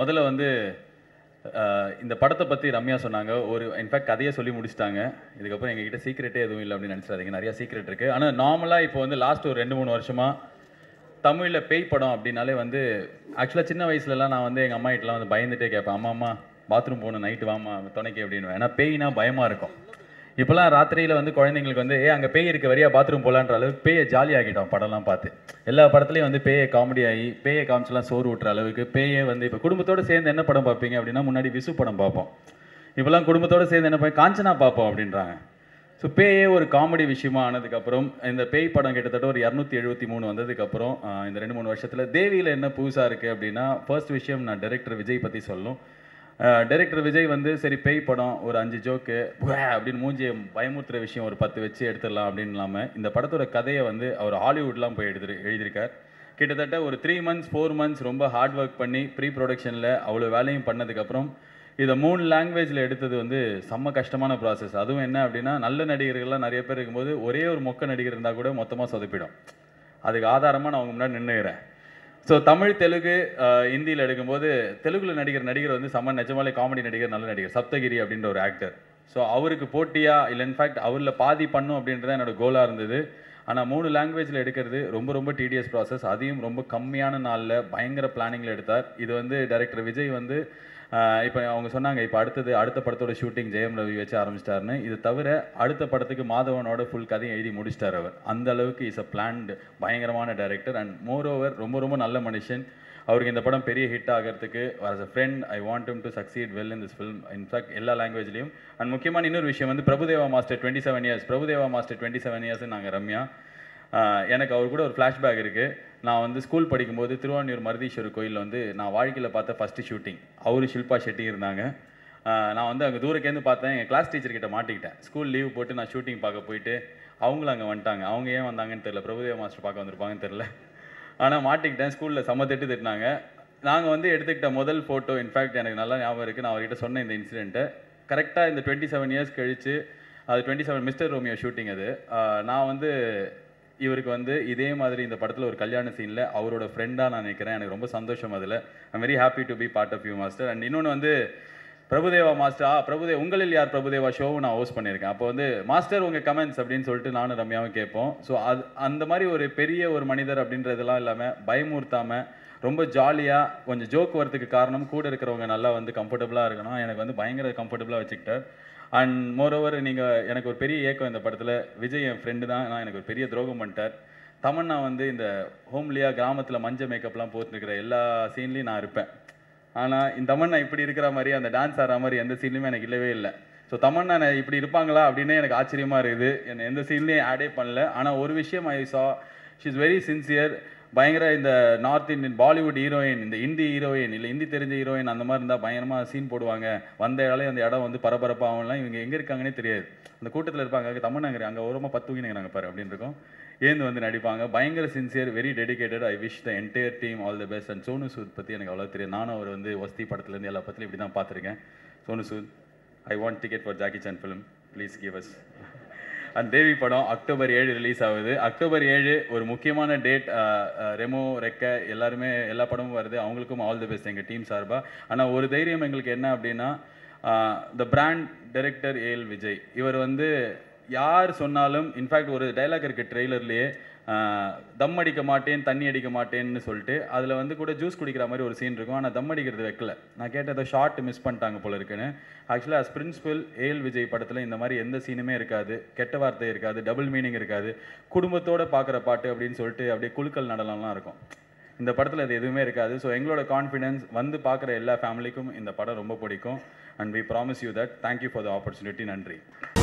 முதல்ல வந்து அஹ், இந்த படத்தை பற்றி ரம்யா சொன்னாங்க ஒரு இன்ஃபேக்ட் கதையை சொல்லி முடிச்சிட்டாங்க இதுக்கப்புறம் எங்ககிட்ட சீக்ரெட்டே எதுவும் இல்லை அப்படின்னு நினச்சிடாதீங்க நிறைய சீக்ரெட் இருக்குது ஆனால் நார்மலாக இப்போ வந்து லாஸ்ட் ஒரு ரெண்டு மூணு வருஷமாக தமிழில் பேய் படம் அப்படின்னாலே வந்து ஆக்சுவலாக சின்ன வயசுலலாம் நான் வந்து எங்கள் அம்மா கிட்டலாம் வந்து பயந்துட்டே கேட்பேன் அம்மா அம்மா பாத்ரூம் போகணும் நைட்டு வாமா துணைக்கு அப்படின்னு ஏன்னா பேய்னா பயமாக இருக்கும் இப்போலாம் ராத்திரியில் வந்து குழந்தைங்களுக்கு வந்து ஏ அங்கே பேய் இருக்க வரியா பாத்ரூம் போகலான்ற அளவுக்கு பேயை ஜாலியாகிட்டோம் படம்லாம் பார்த்து எல்லா படத்துலையும் வந்து பேயை காமெடி ஆகி பேயை காமிச்செல்லாம் சோறு ஊட்டுற அளவுக்கு பேயை வந்து இப்போ குடும்பத்தோடு சேர்ந்து என்ன படம் பார்ப்பீங்க அப்படின்னா முன்னாடி விசு படம் பார்ப்போம் இப்போலாம் குடும்பத்தோடு சேர்ந்து என்ன போய் காஞ்சனா பார்ப்போம் அப்படின்றாங்க ஸோ பேயே ஒரு காமெடி விஷயமா ஆனதுக்கப்புறம் இந்த பேய் படம் கிட்டத்தட்ட ஒரு இரநூத்தி எழுபத்தி மூணு வந்ததுக்கப்புறம் ஆஹ், இந்த ரெண்டு மூணு வருஷத்தில் தேவியில் என்ன புதுசாக இருக்குது அப்படின்னா ஃபர்ஸ்ட் விஷயம் நான் டைரக்டர் விஜய் பற்றி சொல்லணும் டைரக்டர் விஜய் வந்து சரி பேய் படம் ஒரு அஞ்சு ஜோக்கு அப்படின்னு மூஞ்சியை பயமுறுத்துற விஷயம் ஒரு பத்து வச்சு எடுத்துடலாம் அப்படின்னு இல்லாமல் இந்த படத்தோட கதையை வந்து அவர் ஹாலிவுட்லாம் போய் எடுத்து எழுதியிருக்கார் கிட்டத்தட்ட ஒரு த்ரீ மந்த்ஸ் ஃபோர் மந்த்ஸ் ரொம்ப ஹார்ட் ஒர்க் பண்ணி ப்ரீ ப்ரொடக்ஷனில் அவ்வளோ வேலையும் பண்ணதுக்கப்புறம் இதை மூணு லாங்குவேஜில் எடுத்தது வந்து செம்ம கஷ்டமான ப்ராசஸ் அதுவும் என்ன அப்படின்னா நல்ல நடிகர்கள்லாம் நிறைய பேர் இருக்கும்போது ஒரே ஒரு மொக்க நடிகர் இருந்தால் கூட மொத்தமாக சொதப்பிடும் அதுக்கு ஆதாரமாக நான் உங்க முன்னாடி நின்றுகிறேன் ஸோ தமிழ் தெலுங்கு ஹிந்தியில் எடுக்கும்போது தெலுங்குல நடிகர் நடிகர் வந்து செம்ம நிஜமாலே காமெடி நடிகர் நல்ல நடிகர் சப்தகிரி அப்படின்ற ஒரு ஆக்டர் ஸோ அவருக்கு போட்டியா இல்லை இன்ஃபேக்ட் அவரில் பாதி பண்ணும் அப்படின்றது என்னோட கோலாக இருந்தது ஆனால் மூணு லாங்குவேஜில் எடுக்கிறது ரொம்ப ரொம்ப டிடிஎஸ் ப்ராசஸ் அதையும் ரொம்ப கம்மியான நாளில் பயங்கர பிளானிங்கில் எடுத்தார் இது வந்து டைரக்டர் விஜய் வந்து இப்போ அவங்க சொன்னாங்க இப்போ அடுத்தது அடுத்த படத்தோட ஷூட்டிங் ஜெயம் ரவி வச்சு ஆரம்பிச்சிட்டாருன்னு இது தவிர அடுத்த படத்துக்கு மாதவனோட ஃபுல் கதையை எழுதி முடிச்சிட்டார் அவர் அந்த அளவுக்கு இஸ் அ பிளான்டு பயங்கரமான டைரக்டர் அண்ட் மோர் ஓவர் ரொம்ப ரொம்ப நல்ல மனுஷன் அவருக்கு இந்த படம் பெரிய ஹிட் ஆகிறதுக்கு as a friend I want him to succeed well in this film in fact எல்லா லாங்குவேஜ்லையும் அண்ட் முக்கியமான இன்னொரு விஷயம் வந்து Prabhu Deva master twenty seven years Prabhu Deva master twenty seven years நாங்கள் ரம்யா ஆஹ் எனக்கு அவர் கூட ஒரு ஃப்ளாஷ்பேக் இருக்குது நான் வந்து ஸ்கூல் படிக்கும்போது திருவான்யூர் மருதீஸ்வரர் கோயிலில் வந்து நான் வாழ்க்கையில் பார்த்த ஃபஸ்ட்டு ஷூட்டிங் அவரு ஷில்பா ஷெட்டி இருந்தாங்க ஆஹ் நான் வந்து அங்கே தூரக்கேந்து பார்த்தேன் எங்கள் கிளாஸ் டீச்சர் கிட்ட மாட்டிக்கிட்டேன் ஸ்கூல் லீவ் போட்டு நான் ஷூட்டிங் பார்க்க போயிட்டு அவங்களும் அங்கே வந்துட்டாங்க அவங்க ஏன் வந்தாங்கன்னு தெரியல பிரபுதேவா மாஸ்டர் பார்க்க வந்திருப்பாங்கன்னு தெரியல ஆனால் மாட்டிக்கிட்டேன் ஸ்கூலில் செம்ம திட்டு திட்டினாங்க நாங்கள் வந்து எடுத்துக்கிட்ட முதல் ஃபோட்டோ இன்ஃபேக்ட் எனக்கு நல்லா ஞாபகம் இருக்குது நான் அவர்கிட்ட சொன்ன இந்த இன்சிடென்ட்டை கரெக்டாக இந்த டுவெண்ட்டி செவன் இயர்ஸ் கழிச்சு அது twenty seven mister Romeo shooting அது ஆஹ் நான் வந்து இவருக்கு வந்து இதே மாதிரி இந்த படத்தில் ஒரு கல்யாண சீனில் அவரோட ஃப்ரெண்டாக நான் நினைக்கிறேன் எனக்கு ரொம்ப சந்தோஷம் அதில் I'm very happy to be part of you master and இன்னொன்று வந்து பிரபுதேவா மாஸ்டர் ஆ பிரபுதே உங்களில் யார் பிரபுதேவா ஷோவும் நான் ஹோஸ்ட் பண்ணியிருக்கேன் அப்போ வந்து மாஸ்டர் உங்கள் கமெண்ட்ஸ் அப்படின்னு சொல்லிட்டு நானும் ரம்யாவும் கேட்போம் ஸோ அது அந்த மாதிரி ஒரு பெரிய ஒரு மனிதர் அப்படின்றதெல்லாம் இல்லாமல் பயமுறுத்தாமல் ரொம்ப ஜாலியாக கொஞ்சம் ஜோக் வரதுக்கு காரணம் கூட இருக்கிறவங்க நல்லா வந்து கம்ஃபர்டபுளாக இருக்கணும் எனக்கு வந்து பயங்கர கம்ஃபர்டபுளாக வச்சுக்கிட்டார் அண்ட் மோரோவர் நீங்கள் எனக்கு ஒரு பெரிய ஏக்கம் இந்த படத்தில் விஜய் என் ஃப்ரெண்டு தான் நான் எனக்கு ஒரு பெரிய துரோகம் பண்ணிட்டார் தமன்னா வந்து இந்த ஹோம்லியாக கிராமத்தில் மஞ்சள் மேக்கப்லாம் போட்டுருக்கிற எல்லா சீன்லேயும் நான் இருப்பேன் ஆனால் இந்த தமன்னா இப்படி இருக்கிற மாதிரி அந்த டான்ஸ் ஆடுற மாதிரி எந்த சீன்லையுமே எனக்கு இல்லவே இல்லை ஸோ தமன்னா நான் இப்படி இருப்பாங்களா அப்படின்னு எனக்கு ஆச்சரியமாக இருக்குது என்னை எந்த சீன்லேயும் ஆடே பண்ணல ஆனால் ஒரு விஷயம் ஐ சா ஷி இஸ் வெரி சின்சியர் பயங்கர இந்த நார்த் இந்தியன் பாலிவுட் ஹீரோயின் இந்த இந்தி ஹீரோயின் இல்லை ஹிந்தி தெரிஞ்ச ஹீரோயின் அந்த மாதிரி இருந்தால் பயங்கரமாக சீன் போடுவாங்க வந்த இடம் அந்த இடம் வந்து பரபரப்பாகலாம் இவங்க எங்கே இருக்காங்கன்னே தெரியாது அந்த கூட்டத்தில் இருப்பாங்க தமிழ்நாங்க அங்கே ஓரமாக பத்து தூங்கினாங்க பாரு அப்படின்னு இருக்கும் ஏந்து வந்து நடிப்பாங்க பயங்கர sincere very dedicated I wish the entire team all the best and Sonu Sood பற்றி எனக்கு அவ்வளோ தெரியும் நானும் அவர் வந்து வஸ்தி படத்துலேருந்து எல்லா படத்துலையும் இப்படி தான் பார்த்துருக்கேன் Sonu Sood I want ticket for Jackie Chan film please give us and Devi படம் அக்டோபர் ஏழு ரிலீஸ் ஆகுது அக்டோபர் ஏழு ஒரு முக்கியமான டேட் ரெமோ ரெக்க எல்லாருமே எல்லா படமும் வருது அவங்களுக்கும் ஆல் தி பெஸ்ட் எங்கள் டீம் சார்பாக ஆனால் ஒரு தைரியம் எங்களுக்கு என்ன அப்படின்னா the brand director AL Vijay இவர் வந்து யார் சொன்னாலும் இன்ஃபேக்ட் ஒரு டைலாக் இருக்குது ட்ரெய்லர்லேயே தம் அடிக்க மாட்டேன் தண்ணி அடிக்க மாட்டேன்னு சொல்லிட்டு அதில் வந்து கூட ஜூஸ் குடிக்கிற மாதிரி ஒரு சீன் இருக்கும் ஆனால் தம் அடிக்கிறது வைக்கல நான் கேட்டதை ஷார்ட் மிஸ் பண்ணிட்டாங்க போல இருக்குன்னு ஆக்சுவலாக அஸ் பிரின்சிபல் ஏஎல் விஜய் படத்தில் இந்த மாதிரி எந்த சீனுமே இருக்காது கெட்ட வார்த்தை இருக்காது டபுள் மீனிங் இருக்காது குடும்பத்தோட பார்க்குற பாட்டு அப்படின்னு சொல்லிட்டு அப்படியே குலுக்கல் நடனம்லாம் இருக்கும் இந்த படத்தில் அது எதுவுமே இருக்காது ஸோ எங்களோட கான்ஃபிடன்ஸ் வந்து பார்க்குற எல்லா ஃபேமிலிக்கும் இந்த படம் ரொம்ப பிடிக்கும் and we promise you that thank you for the opportunity நன்றி